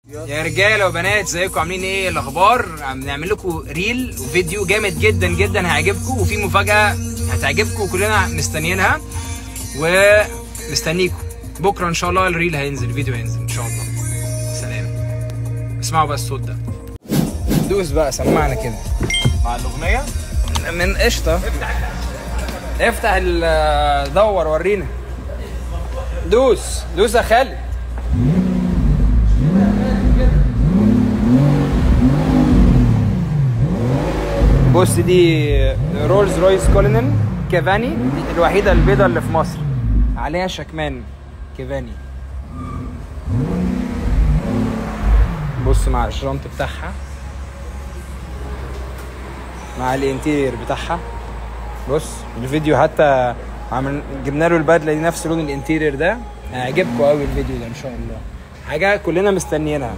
يا رجاله وبنات ازيكم عاملين ايه الاخبار عم نعمل لكم ريل وفيديو جامد جدا جدا هيعجبكم وفي مفاجاه هتعجبكم وكلنا مستنيينها ومستنيكم بكره ان شاء الله الريل هينزل الفيديو هينزل ان شاء الله سلام اسمعوا بقى الصوت ده دوس بقى سمعنا كده مع الاغنيه من قشطه افتح ال دور ورينا دوس دوس يا خالد بص دي رولز رويس كولينن كيفاني دي الوحيدة البيضة اللي في مصر عليها شكمان كيفاني بص مع الشرنط بتاعها مع الانتيرير بتاعها بص الفيديو حتى عمل جبنا له البدله دي نفس لون الانتيرير ده هيعجبكم قوي الفيديو ده ان شاء الله حاجه كلنا مستنيينها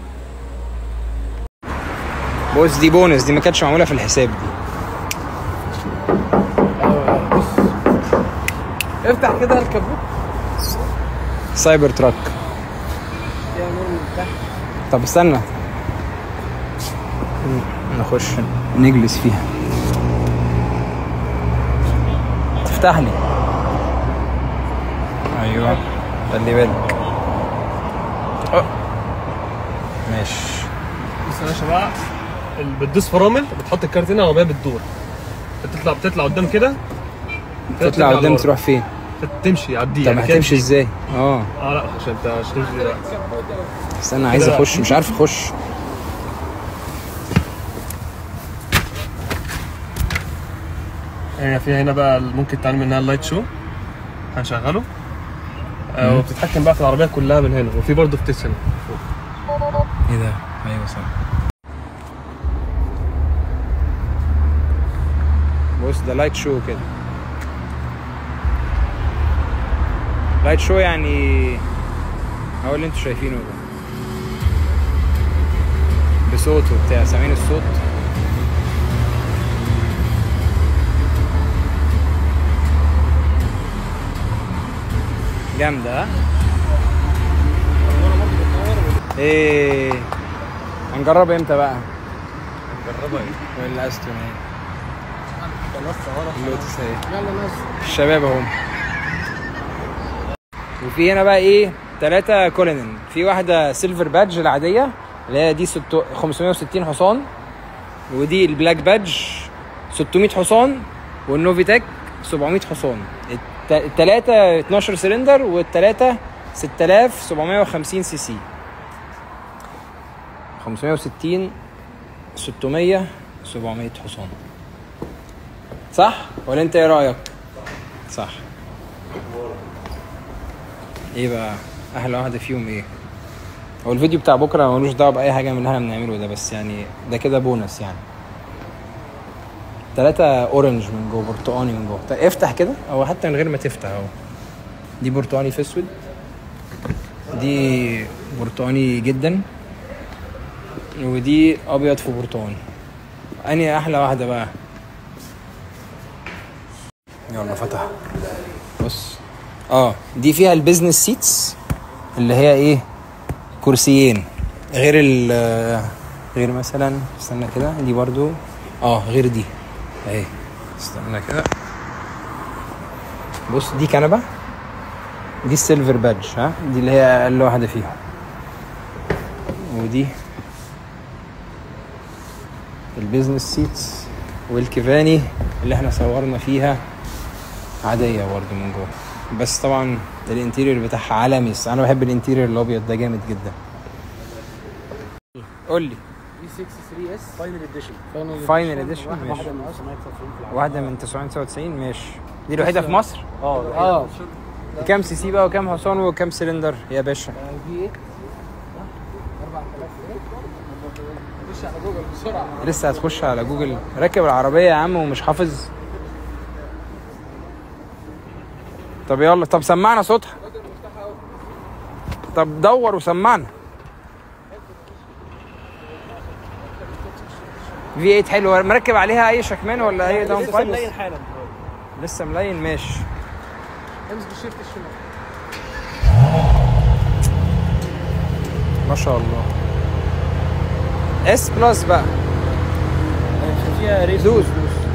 بص دي بونس دي ما كانتش معموله في الحساب دي افتح كده الكبوت سايبر تراك يا نور من تحت طب استنى نخش نجلس فيها تفتح لي ايوه خلي بالك أه. ماشي بص يا باشا بقى ال- بتدوس فرامل بتحط الكارتينه وهي بتدور بتطلع بتطلع قدام كده كده تطلع بترجع قدام لورا. تروح فين تمشي عديها طب هتمشي ازاي اه اه لا عشان انت عشان تمشي دلوقتي استنى عايز كده. اخش مش عارف اخش هي في هنا بقى ممكن تعمل منها اللايت شو هنشغله آه وبتتحكم بقى في العربيه كلها من هنا وفي برضه فتيس هنا ايه ده ايوه صح بص ده لايت شو كده لايت شو يعني هو اللي انتوا شايفينه ده بصوت وبتاع سامعين الصوت جامدة ها؟ ايه هنجرب امتى بقى؟ جربها ايه ولا استون ايه؟ اللوتس اهي يلا ناس الشباب اهم وفي هنا بقى ايه ثلاثة كولينن في واحدة سيلفر بادج العادية اللي هي دي ستو- 560 حصان ودي البلاك بادج 600 حصان والنوفيتك 700 حصان الت- التلاتة 12 سلندر والتلاتة 6750 سي سي 560 600 700 حصان صح ولا انت ايه رايك صح ايه بقى احلى واحده فيهم ايه هو الفيديو بتاع بكره ملوش دعوه باي حاجه من اللي احنا بنعمله ده بس يعني ده كده بونس يعني تلاتة اورنج من جوه برتقاني من جوه طيب افتح كده او حتى من غير ما تفتح اهو دي برتقاني في اسود دي برتقاني جدا ودي ابيض في برتقاني انهي احلى واحده بقى يلا فتح بص اه دي فيها البيزنس سيتس اللي هي ايه كرسيين غير ال غير مثلا استنى كده دي برضو اه غير دي اهي استنى كده بص دي كنبه دي السيلفر بادج ها دي اللي هي اقل واحده فيهم ودي البيزنس سيتس والكيفاني اللي احنا صورنا فيها عادية برضه من جوه بس طبعا الانتيريور بتاعها عالمي بس انا بحب الانتيريور الابيض ده جامد جدا قول لي دي 6 3 اس فاينل اديشن Final edition، واحده ماشي. من اصلا في العالم. واحده من 999 ماشي دي الوحيده في مصر اه اه كام سي سي بقى وكام حصان وكام سلندر يا باشا في ايه 4000 ايه خش على جوجل بسرعه لسه هتخش على جوجل راكب العربيه يا عم ومش حافظ طب يلا طب سمعنا صوتها طب دور وسمعنا في 8 حلوه مركب عليها اي شكمان ولا اي داون لسه ملين فايل حالا لسه ملين ماشي امسك الشيفت الشمال ما شاء الله اس بلس بقى فيها ريس دوس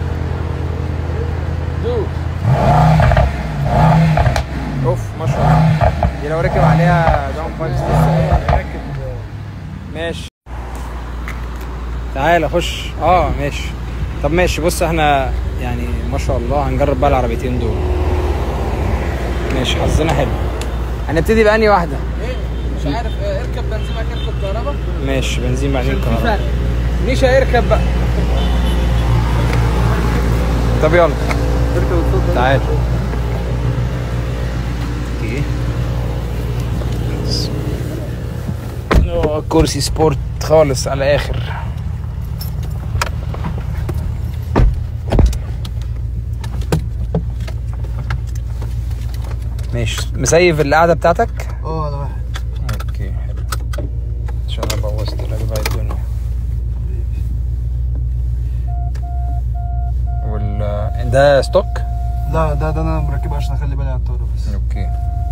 دوس اوف ما شاء الله دي لو ركب عليها داون بايبس راكب ماشي تعالى خش اه ماشي طب ماشي بص احنا يعني ما شاء الله هنجرب بقى العربيتين دول ماشي حظنا حلو هنبتدي بأني واحدة ايه مش عارف آه، اركب بنزين بعد كده اركب كهرباء ماشي بنزين بعدين في كهرباء فرق نيشا اركب بقى طب يلا اركب الصوت تعال اوكي أوه، كرسي سبورت خالص على اخر ماشي مسيف القعده بتاعتك اه على واحد اوكي حلو عشان انا بوظت لك بقى الدنيا وال ده ستوك لا ده ده انا مركبه عشان اخلي بالي على الطاره بس اوكي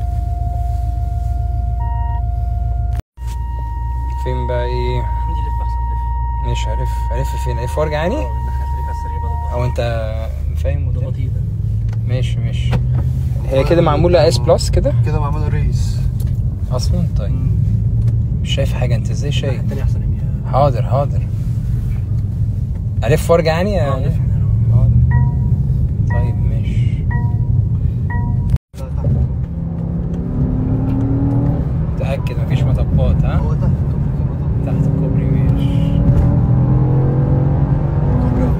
فين بقى ايه عندي لف احسن لف مش عارف عارف فين عارف وارجع يعني اه من ناحيه خليك على السريع بدل او انت فاهم ده قدام؟ بطيء ده ماشي ماشي هي كده معموله اس بلس كده كده معموله ريس اصلا طيب مش شايف حاجه انت ازاي شايف التاني احسن يمين حاضر حاضر الف وارجع يعني اه لف حاضر. طيب ماشي لا تحت تاكد مفيش مطبات ها هو تحت الكوبري في مطب. تحت الكوبري ماشي كوبري اهو.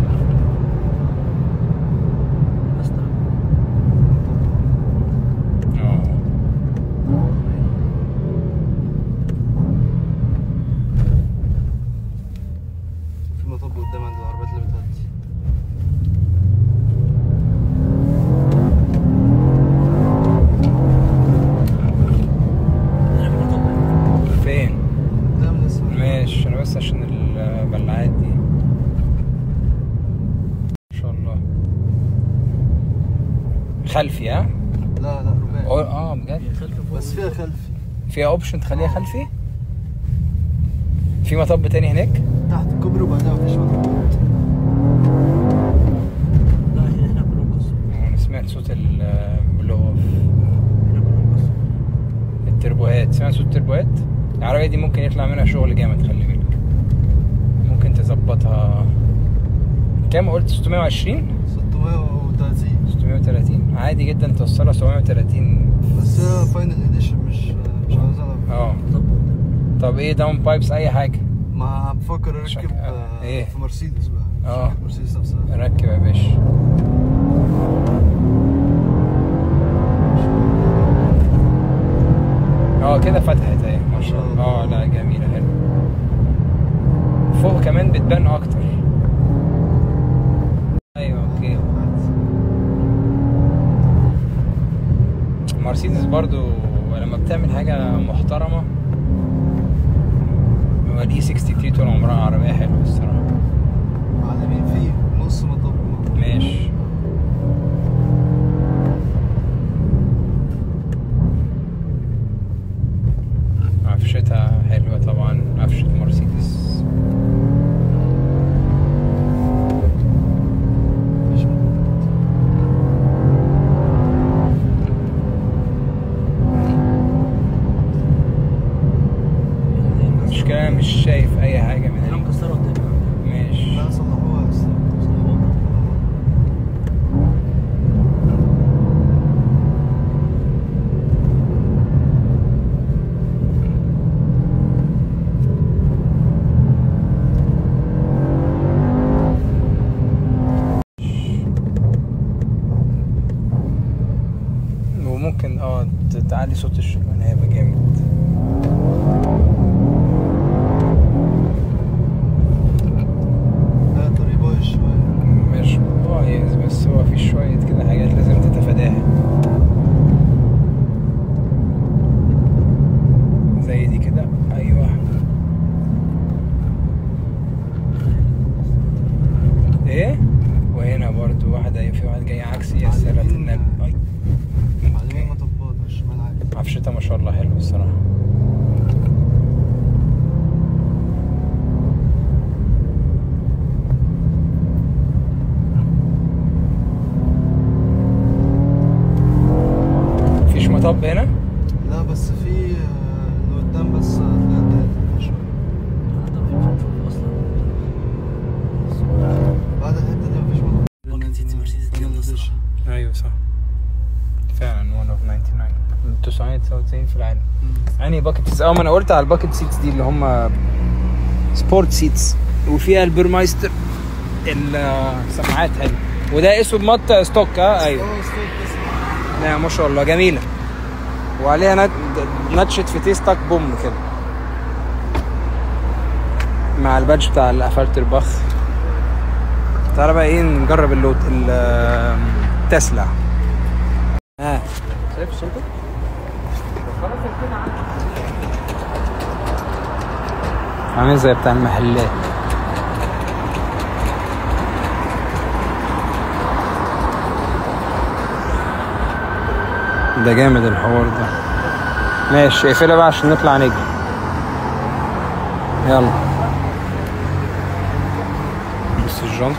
بس تحت. اه في مطب قدام عند العربيات اللي بتعدي فين لا من اسمه ماشي انا بس عشان البلعات دي ما شاء الله خلفي ها لا لا رباعي اه آه، بجد بس فيها خلفي فيها اوبشن تخليها خلفي في مطب تاني هناك تحت الكوبري وبعدها مفيش مطبات لا هنا كلهم قصر انا سمعت صوت ال- اللي هو هنا كلهم قصر التربوهات سمعت صوت التربوهات العربية دي ممكن يطلع منها شغل جامد خلي بالك ممكن تظبطها كام قلت 620 630 630 عادي جدا توصلها 730 بس هي فاينل اديشن مش مش عاوز العب اه طب ايه داون بايبس اي حاجة ما بفكر شك- اركب آه، آه، إيه؟ في مرسيدس بقى آه. شركة مرسيدس نفسها ركب يا باشا اه كده فتحت اهي ما شاء الله اه لا جميلة حلو فوق كمان بتبان اكتر ايوه اوكي مرسيدس برضو لما بتعمل حاجة محترمة هو الاي 63 طول عمرها عربية حلوة الصراحة معلمين فيه نص مطب ماشي عفشتها حلوة طبعا عفشة مرسيدس مفيش مطبات المشكلة أنا مش شايف أي حاجة من هنا مكسرة قدامي ماشي لا صلحوها بس وممكن اه تعلي صوت الشبان هيبقى جامد لا ستوب هنا لا بس في آه، اللي قدام بس هتلاقي شوية بعد الحتة دي مفيش مطار باكت سيتي مرسيدس دي جامده الصراحه ايوه صح فعلا 1 اوف 99 من 999 في العالم انهي باكت سيتس اه ما انا قلت على الباكت سيتس دي اللي هم سبورت سيتس وفيها البرمايستر السماعات حلوه وده اسود مط ستوك اه ايوه اه ستوب بس لا ما شاء الله جميله وعليها نت... نتشة فتيستك بوم كده مع البادج بتاع الافالتر باخ تعالى بقى ايه نجرب اللوت ال- التسلا اه شايف الشنطه؟ عامل زي بتاع المحلات ده جامد الحوار ده ماشي اقفلها بقى عشان نطلع نجري يلا بص الجنط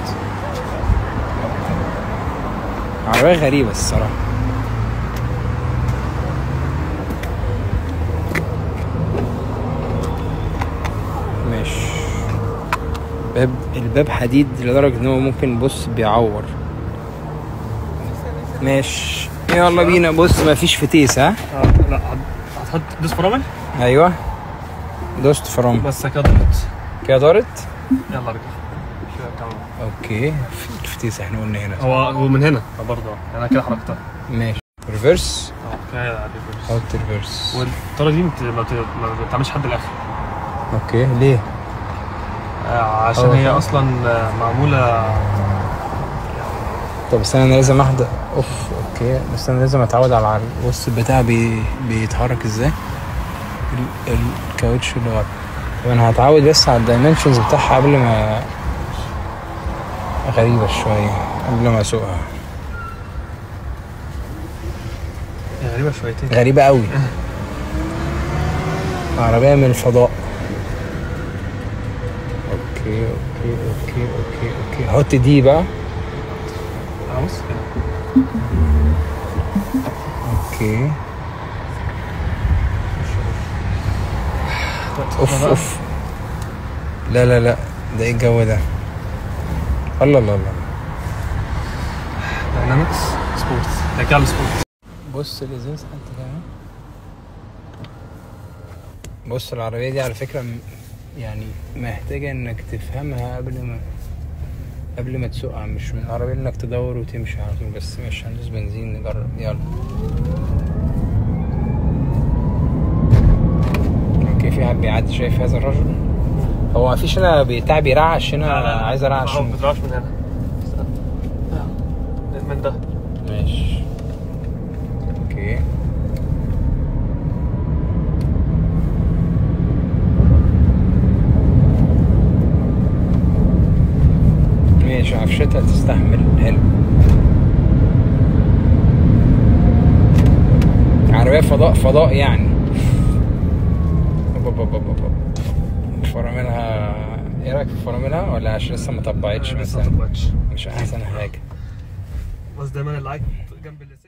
عربية غريبة الصراحة ماشي باب الباب حديد لدرجة ان هو ممكن بص بيعور ماشي يلا بينا بص مفيش فتيس ها اه لا هت- هتحط دوس فرامل ايوه دوست فرامل بس كده ضغط كده دارت يلا ارجع كده تمام. اوكي في الفتيس احنا قلنا هنا هو هو من هنا برضه انا كده حركتها ماشي ريفرس اه كده ريفرس. اوت ريفرس والطريقه دي مت- ما بت- ما بتعملش حد الاخر اوكي ليه آه، عشان أول هي حاجة. اصلا آه، معموله طب بس انا لازم احضر اوف اوكي بس انا لازم اتعود على العر- بص البتاع بي... بيتحرك ازاي ال... الكاوتش اللي ورا طب انا هتعود بس على الدايمنشنز بتاعها قبل ما غريبة شوية قبل ما اسوقها هي غريبه شويتين غريبة قوي عربية من الفضاء اوكي اوكي اوكي اوكي اوكي حط دي بقى اه بص كده اوكي اوف اوف لا لا لا ده ايه الجو ده الله الله الله داينامكس سبورت ده كده سبورت بص الازاز حتى كمان بص العربية دي على فكرة م- يعني محتاجة انك تفهمها قبل ما قبل ما تسوقها مش من العربية انك تدور وتمشي على طول بس مش هندوس بنزين نجرب يلا اوكي في حد بيعدي شايف هذا الرجل هو مفيش هنا بتاع بيرعش هنا عايز ارعش اه ما بتطلعش من هنا من ده ماشي اوكي ماشي عفشتها تستحمل حلو عربية فضاء فضاء يعني أوب أوب أوب أوب أوب. فراملها ايه رايك في فراملها ولا عشان لسه ما طبقتش لسه مثلا ما طبقتش مش احسن حاجة بس دايما اللايت جنب اللسان